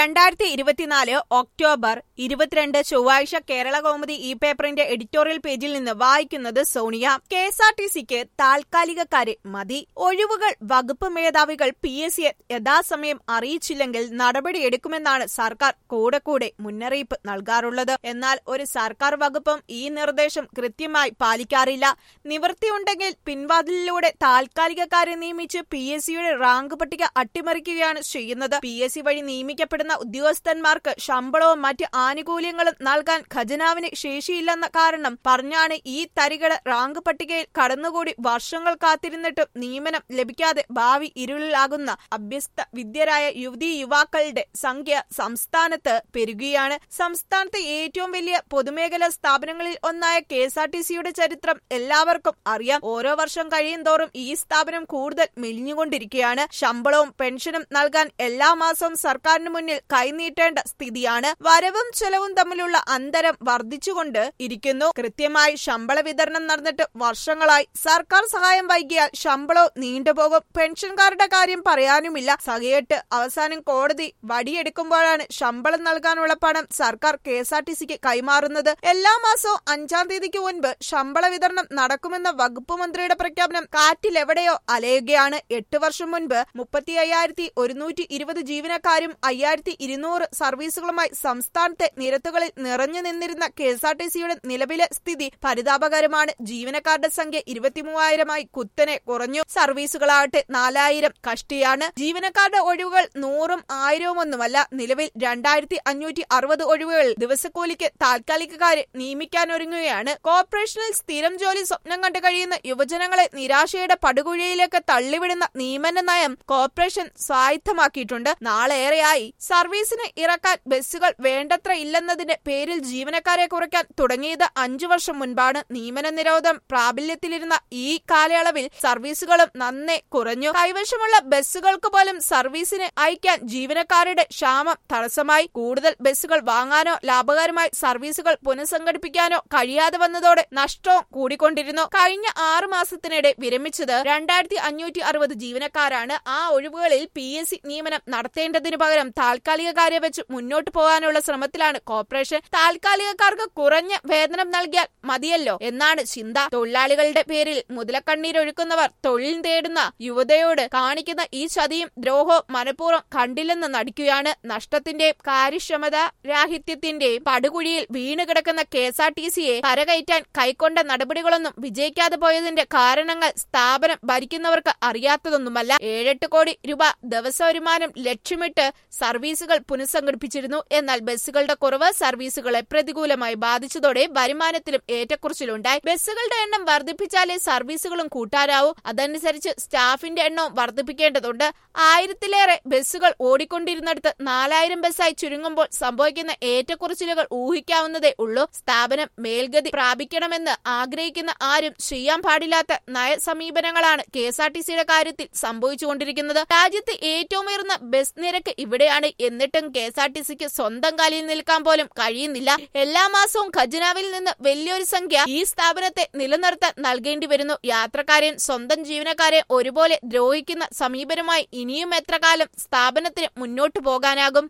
രണ്ടായിരത്തി ഇരുപത്തിനാല് ഒക്ടോബർ ഇരുപത്തിരണ്ട് ചൊവ്വാഴ്ച കേരള കൗമുദി ഈ പേപ്പറിന്റെ എഡിറ്റോറിയൽ പേജിൽ നിന്ന് വായിക്കുന്നത് Sonia K S R T സിക്ക് താൽക്കാലികക്കാരെ മതി ഒഴിവുകൾ വകുപ്പ് മേധാവികൾ പി എസ് സിയെ യഥാസമയം അറിയിച്ചില്ലെങ്കിൽ നടപടിയെടുക്കുമെന്നാണ് സർക്കാർ കൂടെ കൂടെ മുന്നറിയിപ്പ് നൽകാറുള്ളത് എന്നാൽ ഒരു സർക്കാർ വകുപ്പും ഈ നിർദ്ദേശം കൃത്യമായി പാലിക്കാറില്ല നിവൃത്തിയുണ്ടെങ്കിൽ പിൻവാതിലിലൂടെ താൽക്കാലികക്കാരെ നിയമിച്ച് പി എസ് സിയുടെ റാങ്ക് പട്ടിക അട്ടിമറിക്കുകയാണ് ചെയ്യുന്നത് പി എസ് സി വഴി നിയമിക്കപ്പെടുന്ന ഉദ്യോഗസ്ഥന്മാർക്ക് ശമ്പളവും മറ്റ് ആനുകൂല്യങ്ങളും നൽകാൻ ഖജനാവിന് ശേഷിയില്ലെന്ന കാരണം പറഞ്ഞാണ് ഈ തരികള് റാങ്ക് പട്ടികയിൽ കടന്നുകൂടി വർഷങ്ങൾ കാത്തിരുന്നിട്ടും നിയമനം ലഭിക്കാതെ ഭാവി ഇരുളിലാകുന്ന അഭ്യസ്ത വിദ്യരായ യുവതി യുവാക്കളുടെ സംഖ്യ സംസ്ഥാനത്ത് പെരുകുകയാണ് സംസ്ഥാനത്തെ ഏറ്റവും വലിയ പൊതുമേഖലാ സ്ഥാപനങ്ങളിൽ ഒന്നായ കെ എസ് ആർ ടി സിയുടെ ചരിത്രം എല്ലാവർക്കും അറിയാം ഓരോ വർഷം കഴിയും തോറും ഈ സ്ഥാപനം കൂടുതൽ മെലിഞ്ഞുകൊണ്ടിരിക്കുകയാണ് ശമ്പളവും പെൻഷനും നൽകാൻ എല്ലാ മാസവും സർക്കാരിന് മുന്നിൽ കൈനീട്ടേണ്ട സ്ഥിതിയാണ് വരവും ചെലവും തമ്മിലുള്ള അന്തരം വർദ്ധിച്ചുകൊണ്ട് ഇരിക്കുന്നു കൃത്യമായി ശമ്പള വിതരണം നടന്നിട്ട് വർഷങ്ങളായി സർക്കാർ സഹായം വൈകിയാൽ ശമ്പളവും നീണ്ടുപോകും പെൻഷൻകാരുടെ കാര്യം പറയാനുമില്ല സഹയിട്ട് അവസാനം കോടതി വടിയെടുക്കുമ്പോഴാണ് ശമ്പളം നൽകാനുള്ള പണം സർക്കാർ കെ എസ് ആർ ടി സിക്ക് കൈമാറുന്നത് എല്ലാ മാസവും അഞ്ചാം തീയതിക്ക് മുൻപ് ശമ്പള വിതരണം നടക്കുമെന്ന വകുപ്പ് മന്ത്രിയുടെ പ്രഖ്യാപനം കാറ്റിലെവിടെയോ അലയുകയാണ് എട്ട് വർഷം മുൻപ് മുപ്പത്തി അയ്യായിരത്തി ഒരുന്നൂറ്റി ഇരുപത് ജീവനക്കാരും അയ്യായിരത്തി ഇരുന്നൂറ് സർവീസുകളുമായി സംസ്ഥാനത്തെ നിരത്തുകളിൽ നിറഞ്ഞു നിന്നിരുന്ന കെ എസ് ആർ ടി സിയുടെ നിലവിലെ സ്ഥിതി പരിതാപകരമാണ് ജീവനക്കാരുടെ സംഖ്യ ഇരുപത്തിമൂവായിരമായി കുത്തനെ കുറഞ്ഞു സർവീസുകളാകട്ടെ നാലായിരം കഷ്ടിയാണ് ജീവനക്കാരുടെ ഒഴിവുകൾ നൂറും ആയിരവും ഒന്നുമല്ല നിലവിൽ രണ്ടായിരത്തി അഞ്ഞൂറ്റി അറുപത് ഒഴിവുകൾ ദിവസക്കൂലിക്ക് താൽക്കാലികക്കാരെ നിയമിക്കാനൊരുങ്ങുകയാണ് കോർപ്പറേഷനിൽ സ്ഥിരം ജോലി സ്വപ്നം കണ്ടു കഴിയുന്ന യുവജനങ്ങളെ നിരാശയുടെ പടുകുഴിയിലേക്ക് തള്ളിവിടുന്ന നിയമന നയം കോർപ്പറേഷൻ സ്വായത്തമാക്കിയിട്ടുണ്ട് നാളേറെയായി സർവീസിന് ഇറക്കാൻ ബസ്സുകൾ വേണ്ടത്ര ഇല്ലെന്നതിന്റെ പേരിൽ ജീവനക്കാരെ കുറയ്ക്കാൻ തുടങ്ങിയത് അഞ്ചു വർഷം മുൻപാണ് നിയമന നിരോധനം പ്രാബല്യത്തിലിരുന്ന ഈ കാലയളവിൽ സർവീസുകളും നന്നേ കുറഞ്ഞു കൈവശമുള്ള ബസ്സുകൾക്ക് പോലും സർവീസിന് അയക്കാൻ ജീവനക്കാരുടെ ക്ഷാമം തടസ്സമായി കൂടുതൽ ബസ്സുകൾ വാങ്ങാനോ ലാഭകരമായി സർവീസുകൾ പുനഃസംഘടിപ്പിക്കാനോ കഴിയാതെ വന്നതോടെ നഷ്ടവും കൂടിക്കൊണ്ടിരുന്നു കഴിഞ്ഞ ആറു മാസത്തിനിടെ വിരമിച്ചത് രണ്ടായിരത്തി അഞ്ഞൂറ്റി അറുപത് ജീവനക്കാരാണ് ആ ഒഴിവുകളിൽ പി എസ് സി നിയമനം നടത്തേണ്ടതിനു പകരം താൽക്കാലികക്കാരെ വെച്ച് മുന്നോട്ട് പോകാനുള്ള ശ്രമത്തിലാണ് കോർപ്പറേഷൻ താൽക്കാലികക്കാർക്ക് കുറഞ്ഞ വേതനം നൽകിയാൽ മതിയല്ലോ എന്നാണ് ചിന്ത തൊഴിലാളികളുടെ പേരിൽ മുതലക്കണ്ണീരൊഴുക്കുന്നവർ തൊഴിൽ തേടുന്ന യുവതയോട് കാണിക്കുന്ന ഈ ചതിയും ദ്രോഹവും മനഃപൂർവ്വം കണ്ടില്ലെന്ന് നടിക്കുകയാണ് നഷ്ടത്തിന്റെയും കാര്യക്ഷമത രാഹിത്യത്തിന്റെയും പടുകുഴിയിൽ വീണുകിടക്കുന്ന കെ എസ് ആർ ടി സിയെ കരകയറ്റാൻ കൈക്കൊണ്ട നടപടികളൊന്നും വിജയിക്കാതെ പോയതിന്റെ കാരണങ്ങൾ സ്ഥാപനം ഭരിക്കുന്നവർക്ക് അറിയാത്തതൊന്നുമല്ല ഏഴെട്ട് കോടി രൂപ ദിവസ വരുമാനം ലക്ഷ്യമിട്ട് സർവീസുകൾ പുനഃസംഘടിപ്പിച്ചിരുന്നു എന്നാൽ ബസ്സുകളുടെ കുറവ് സർവീസുകളെ പ്രതികൂലമായി ബാധിച്ചതോടെ വരുമാനത്തിലും ഏറ്റക്കുറച്ചിലുണ്ടായി ബസ്സുകളുടെ എണ്ണം വർദ്ധിപ്പിച്ചാലേ സർവീസുകളും കൂട്ടാനാവൂ അതനുസരിച്ച് സ്റ്റാഫിന്റെ എണ്ണവും വർദ്ധിപ്പിക്കേണ്ടതുണ്ട് ആയിരത്തിലേറെ ബസ്സുകൾ ഓടിക്കൊണ്ടിരുന്നിടത്ത് നാലായിരം ബസ്സായി ചുരുങ്ങുമ്പോൾ സംഭവിക്കുന്ന ഏറ്റക്കുറച്ചിലുകൾ ഊഹിക്കാവുന്നതേ ഉള്ളൂ സ്ഥാപനം മേൽഗതി പ്രാപിക്കണമെന്ന് ആഗ്രഹിക്കുന്ന ആരും ചെയ്യാൻ പാടില്ലാത്ത നയ സമീപനങ്ങളാണ് കെ എസ് ആർ ടി സിയുടെ കാര്യത്തിൽ സംഭവിച്ചുകൊണ്ടിരിക്കുന്നത് രാജ്യത്ത് ഏറ്റവും ഉയർന്ന ബസ് നിരക്ക് ഇവിടെയാണ് എന്നിട്ടും കെ എസ് ആർ ടി സിക്ക് സ്വന്തം കാലിൽ നിൽക്കാൻ പോലും കഴിയുന്നില്ല എല്ലാ മാസവും ഖജനാവിൽ നിന്ന് വലിയൊരു സംഖ്യ ഈ സ്ഥാപനത്തെ നിലനിർത്താൻ നൽകേണ്ടി വരുന്നു യാത്രക്കാരെയും സ്വന്തം ജീവനക്കാരെ ഒരുപോലെ ദ്രോഹിക്കുന്ന സമീപനമായി ഇനിയും എത്ര കാലം സ്ഥാപനത്തിന് മുന്നോട്ടു പോകാനാകും